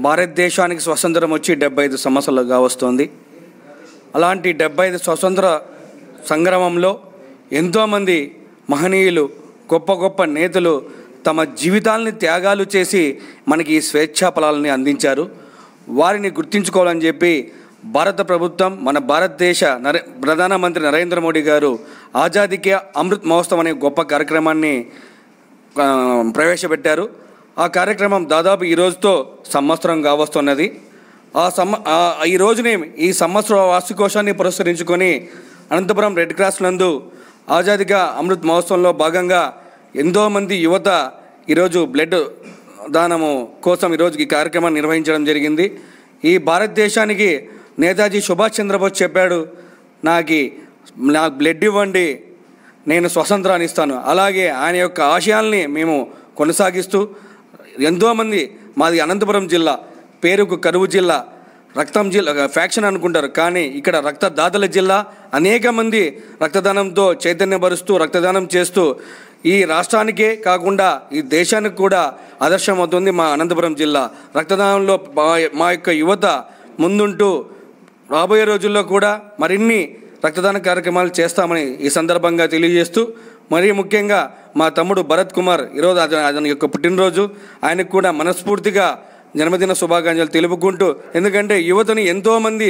భారతదేశానికి స్వతంత్రం వచ్చి డెబ్బై ఐదు సంవత్సరాలుగా వస్తుంది అలాంటి డెబ్బై ఐదు స్వతంత్ర సంగ్రామంలో ఎంతోమంది మహనీయులు గొప్ప గొప్ప నేతలు తమ జీవితాలని త్యాగాలు చేసి మనకి ఈ స్వేచ్ఛా ఫలాలని అందించారు వారిని గుర్తించుకోవాలని చెప్పి భారత ప్రభుత్వం మన భారతదేశ నరే ప్రధానమంత్రి నరేంద్ర మోడీ గారు ఆజాదీకి అమృత్ మహోత్సవం అనే గొప్ప కార్యక్రమాన్ని ఆ, ప్రవేశపెట్టారు ఆ కార్యక్రమం దాదాపు ఈ రోజుతో సంవత్సరం కావస్తున్నది ఆ సమ ఆ ఈ రోజుని ఈ సంవత్సర వార్షికోశాన్ని పురస్కరించుకొని అనంతపురం రెడ్ క్రాస్ నందు ఆజాదిగా అమృత్ మహోత్సవంలో భాగంగా ఎంతోమంది యువత ఈరోజు బ్లడ్ దానము కోసం ఈరోజు ఈ కార్యక్రమాన్ని నిర్వహించడం జరిగింది ఈ భారతదేశానికి నేతాజీ సుభాష్ చంద్రబోస్ చెప్పాడు నాకు నాకు బ్లడ్ ఇవ్వండి నేను స్వతంత్రాన్ని ఇస్తాను అలాగే ఆయన యొక్క ఆశయాల్ని మేము కొనసాగిస్తూ ఎంతోమంది మాది అనంతపురం జిల్లా పేరుకు కరువు జిల్లా రక్తం జిల్లా ఫ్యాక్షన్ అనుకుంటారు కానీ ఇక్కడ రక్తదాతల జిల్లా అనేక మంది రక్తదానంతో చైతన్యపరుస్తూ రక్తదానం చేస్తూ ఈ రాష్ట్రానికే కాకుండా ఈ దేశానికి కూడా ఆదర్శం అవుతుంది మా అనంతపురం జిల్లా రక్తదానంలో మా- మా యొక్క యువత ముందుంటూ రాబోయే రోజుల్లో కూడా మరిన్ని రక్తదాన కార్యక్రమాలు చేస్తామని ఈ సందర్భంగా తెలియజేస్తూ మరీ ముఖ్యంగా మా తమ్ముడు భరత్ కుమార్ ఈరోజు అతని అతని యొక్క పుట్టినరోజు ఆయనకు కూడా మనస్ఫూర్తిగా జన్మదిన శుభాకాంక్షలు తెలుపుకుంటూ ఎందుకంటే యువతని ఎంతోమంది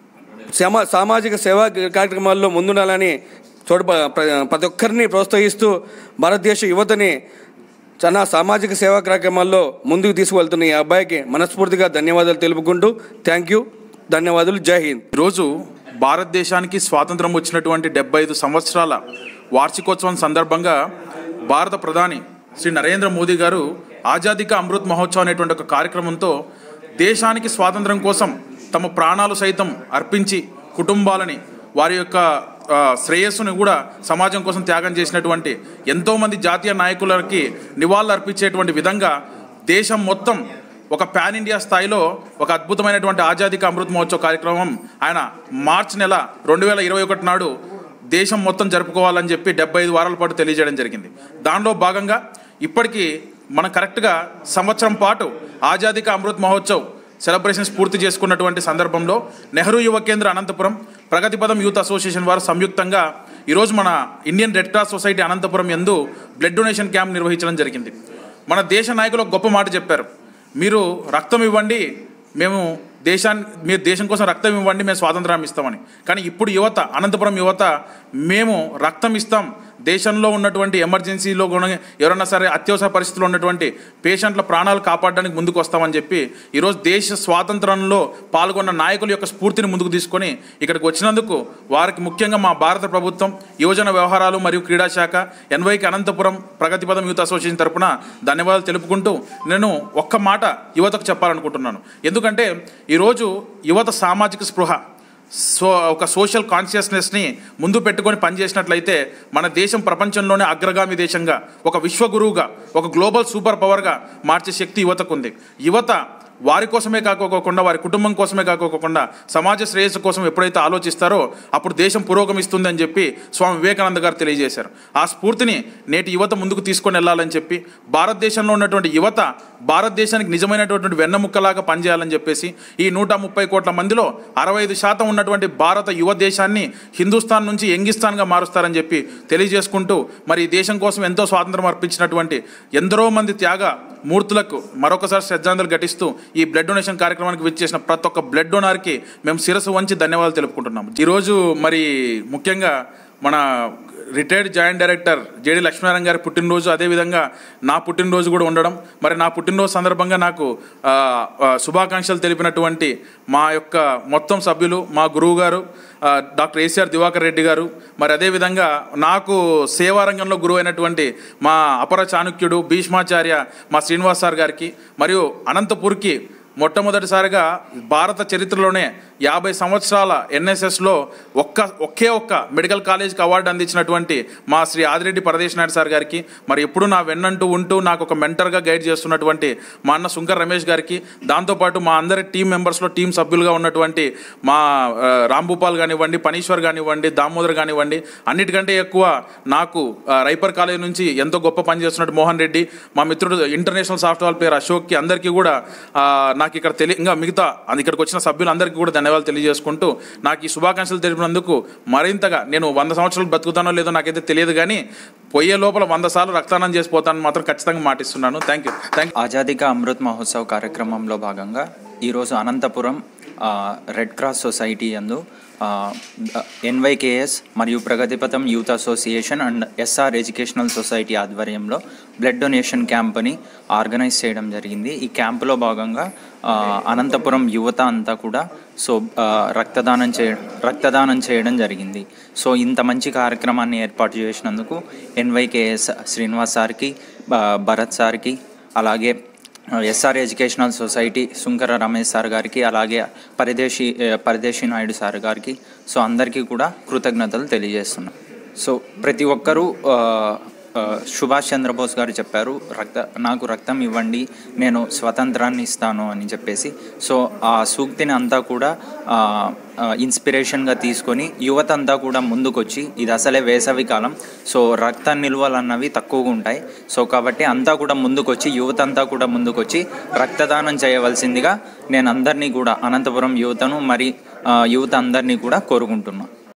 సమా సామాజిక సేవా కార్యక్రమాల్లో ముందుండాలని చోటు ప్రతి ఒక్కరిని ప్రోత్సహిస్తూ భారతదేశ యువతని చాలా సామాజిక సేవా కార్యక్రమాల్లో ముందుకు తీసుకువెళ్తున్న ఈ అబ్బాయికి మనస్ఫూర్తిగా ధన్యవాదాలు తెలుపుకుంటూ థ్యాంక్ యూ ధన్యవాదాలు జై హింద్ ఈరోజు భారతదేశానికి స్వాతంత్రం వచ్చినటువంటి డెబ్బై ఐదు సంవత్సరాల వార్షికోత్సవం సందర్భంగా భారత ప్రధాని శ్రీ నరేంద్ర మోదీ గారు ఆజాదీ కా అమృత్ మహోత్సవ్ అనేటువంటి ఒక కార్యక్రమంతో దేశానికి స్వాతంత్రం కోసం తమ ప్రాణాలు సైతం అర్పించి కుటుంబాలని వారి యొక్క ఆ, శ్రేయస్సును కూడా సమాజం కోసం త్యాగం చేసినటువంటి ఎంతోమంది జాతీయ నాయకులకి నివాళులు అర్పించేటువంటి విధంగా దేశం మొత్తం ఒక పాన్ ఇండియా స్థాయిలో ఒక అద్భుతమైనటువంటి ఆజాదీ కా అమృత్ మహోత్సవ్ కార్యక్రమం ఆయన మార్చి నెల రెండు వేల ఇరవై ఒకటి నాడు దేశం మొత్తం జరుపుకోవాలని చెప్పి డెబ్బై ఐదు వారాల పాటు తెలియజేయడం జరిగింది దానిలో భాగంగా ఇప్పటికీ మనం కరెక్ట్గా సంవత్సరం పాటు ఆజాదీ కా అమృత్ మహోత్సవ్ సెలబ్రేషన్స్ పూర్తి చేసుకున్నటువంటి సందర్భంలో నెహ్రూ యువ కేంద్ర అనంతపురం ప్రగతిపదం యూత్ అసోసియేషన్ వారు సంయుక్తంగా ఈరోజు మన Indian red cross society Anantapuram ఎందు బ్లడ్ డొనేషన్ క్యాంప్ నిర్వహించడం జరిగింది మన దేశ నాయకులు ఒక గొప్ప మాట చెప్పారు మీరు రక్తం ఇవ్వండి మేము దేశాన్ని మీరు దేశం కోసం రక్తం ఇవ్వండి మేము స్వాతంత్రం ఇస్తామని కానీ ఇప్పుడు యువత అనంతపురం యువత మేము రక్తం ఇస్తాం దేశంలో ఉన్నటువంటి ఎమర్జెన్సీలో కూడా ఎవరైనా సరే అత్యవసర పరిస్థితుల్లో ఉన్నటువంటి పేషెంట్ల ప్రాణాలు కాపాడడానికి ముందుకు వస్తామని చెప్పి ఈరోజు దేశ స్వాతంత్రంలో పాల్గొన్న నాయకుల యొక్క స్ఫూర్తిని ముందుకు తీసుకొని ఇక్కడికి వచ్చినందుకు వారికి ముఖ్యంగా మా భారత ప్రభుత్వం యువజన వ్యవహారాలు మరియు క్రీడా శాఖ ఎన్వైకి అనంతపురం ప్రగతిపదం యూత్ అసోసియేషన్ తరపున ధన్యవాదాలు తెలుపుకుంటూ నేను ఒక్క మాట యువతకు చెప్పాలనుకుంటున్నాను ఎందుకంటే ఈరోజు యువత సామాజిక స్పృహ సో ఒక సోషల్ కాన్షియస్నెస్ని ముందు పెట్టుకొని పనిచేసినట్లయితే మన దేశం ప్రపంచంలోనే అగ్రగామి దేశంగా ఒక విశ్వగురువుగా ఒక గ్లోబల్ సూపర్ పవర్గా మార్చే శక్తి యువతకు ఉంది యువత వారి కోసమే కాకోకుండా వారి కుటుంబం కోసమే కాకోకుండా సమాజ శ్రేయస్సు కోసం ఎప్పుడైతే ఆలోచిస్తారో అప్పుడు దేశం పురోగమిస్తుంది అని చెప్పి స్వామి వివేకానంద గారు తెలియజేశారు ఆ స్ఫూర్తిని నేటి యువత ముందుకు తీసుకొని వెళ్ళాలని చెప్పి భారతదేశంలో ఉన్నటువంటి యువత భారతదేశానికి నిజమైనటువంటి వెన్నముక్కలాగా పనిచేయాలని చెప్పేసి ఈ నూట ముప్పై కోట్ల మందిలో అరవై ఐదు శాతం ఉన్నటువంటి భారత యువ దేశాన్ని హిందుస్థాన్ నుంచి ఎంగిస్తాన్గా మారుస్తారని చెప్పి తెలియజేసుకుంటూ మరి ఈ దేశం కోసం ఎంతో స్వాతంత్రం అర్పించినటువంటి ఎందరో మంది త్యాగ మూర్తులకు మరొకసారి శ్రద్ధాంజలి ఘటిస్తూ ఈ బ్లడ్ డొనేషన్ కార్యక్రమానికి విచ్చేసిన ప్రతి ఒక్క బ్లడ్ డొనార్కి మేము శిరస్సు వంచి ధన్యవాదాలు తెలుపుకుంటున్నాము ఈరోజు మరి ముఖ్యంగా మన retired joint director JD Lakshminarayana గారి పుట్టినరోజు అదేవిధంగా నా పుట్టినరోజు కూడా ఉండడం మరి నా పుట్టినరోజు సందర్భంగా నాకు ఆ, ఆ, శుభాకాంక్షలు తెలిపినటువంటి మా యొక్క మొత్తం సభ్యులు మా గురువు గారు ఆ, డాక్టర్ ఏసీఆర్ దివాకర్ రెడ్డి గారు మరి అదేవిధంగా నాకు సేవారంగంలో గురువు అయినటువంటి మా అపర చాణుక్యుడు భీష్మాచార్య మా శ్రీనివాస్ సార్ గారికి మరియు అనంతపూర్కి మొట్టమొదటిసారిగా భారత చరిత్రలోనే యాభై సంవత్సరాల ఎన్ఎస్ఎస్లో ఒక్క ఒకే ఒక్క మెడికల్ కాలేజ్కి అవార్డు అందించినటువంటి మా శ్రీ ఆదిరెడ్డి పరదేశ్ నాయుడు సార్ గారికి మరి ఎప్పుడు నా వెన్నంటూ ఉంటూ నాకు ఒక మెంటర్గా గైడ్ చేస్తున్నటువంటి మా అన్న శుంకర్ రమేష్ గారికి దాంతోపాటు మా అందరి టీం మెంబర్స్లో టీం సభ్యులుగా ఉన్నటువంటి మా ఆ, రామ్ భూపాల్ కానివ్వండి పనీశ్వర్ కానివ్వండి దామోదర్ కానివ్వండి అన్నిటికంటే ఎక్కువ నాకు ఆ, రైపర్ కాలేజ్ నుంచి ఎంతో గొప్ప పని చేస్తున్నట్టు మోహన్ రెడ్డి మా మిత్రుడు ఇంటర్నేషనల్ సాఫ్ట్వేర్ పేరు అశోక్కి అందరికీ కూడా ఆ, నా నాకు ఇక్కడ తెలియ ఇంకా మిగతా అది ఇక్కడికి వచ్చిన సభ్యులందరికీ కూడా ధన్యవాదాలు తెలియజేసుకుంటూ నాకు ఈ శుభాకాంక్షలు తెలిపినందుకు మరింతగా నేను వంద సంవత్సరాలు బతుకుతానో లేదో నాకైతే తెలియదు కానీ పోయే లోపల వంద సార్లు రక్తదానం చేసిపోతానని మాత్రం ఖచ్చితంగా మాటిస్తున్నాను థ్యాంక్ యూ థ్యాంక్ ఆజాదీ కా అమృత్ మహోత్సవ్ కార్యక్రమంలో భాగంగా ఈరోజు అనంతపురం ఆ, రెడ్ క్రాస్ సొసైటీ యందు ఆ, ఎన్వైకేఎస్ మరియు Pragathipatham youth association and SR educational society ఆధ్వర్యంలో బ్లడ్ డొనేషన్ క్యాంప్ని ఆర్గనైజ్ చేయడం జరిగింది ఈ క్యాంపులో భాగంగా ఆ, అనంతపురం యువత అంతా కూడా సో ఆ, రక్తదానం చేయ రక్తదానం చేయడం జరిగింది సో ఇంత మంచి కార్యక్రమాన్ని ఏర్పాటు చేసినందుకు ఎన్వైకేఎస్ శ్రీనివాస్ సార్కి ఆ, భరత్ సార్కి అలాగే SR educational society Shunkara Ramesh sir గారికి అలాగే పరిదేశి ఏ, పరిదేశి నాయుడు సార్ గారికి సో అందరికీ కూడా కృతజ్ఞతలు తెలియజేస్తున్నాం సో ప్రతి ఒక్కరూ ఆ, ఆ, సుభాష్ చంద్రబోస్ గారు చెప్పారు రక్త నాకు రక్తం ఇవ్వండి నేను స్వతంత్రాన్ని ఇస్తాను అని చెప్పేసి సో ఆ సూక్తిని అంతా కూడా ఆ, ఆ, ఇన్స్పిరేషన్గా తీసుకొని యువత అంతా కూడా ముందుకొచ్చి ఇది అసలే వేసవి కాలం సో రక్త నిల్వలు అన్నవి తక్కువగా ఉంటాయి సో కాబట్టి అంతా కూడా ముందుకొచ్చి యువత అంతా కూడా ముందుకొచ్చి రక్తదానం చేయవలసిందిగా నేను అందరినీ కూడా అనంతపురం యువతను మరి ఆ, యువత అందరినీ కూడా కోరుకుంటున్నాను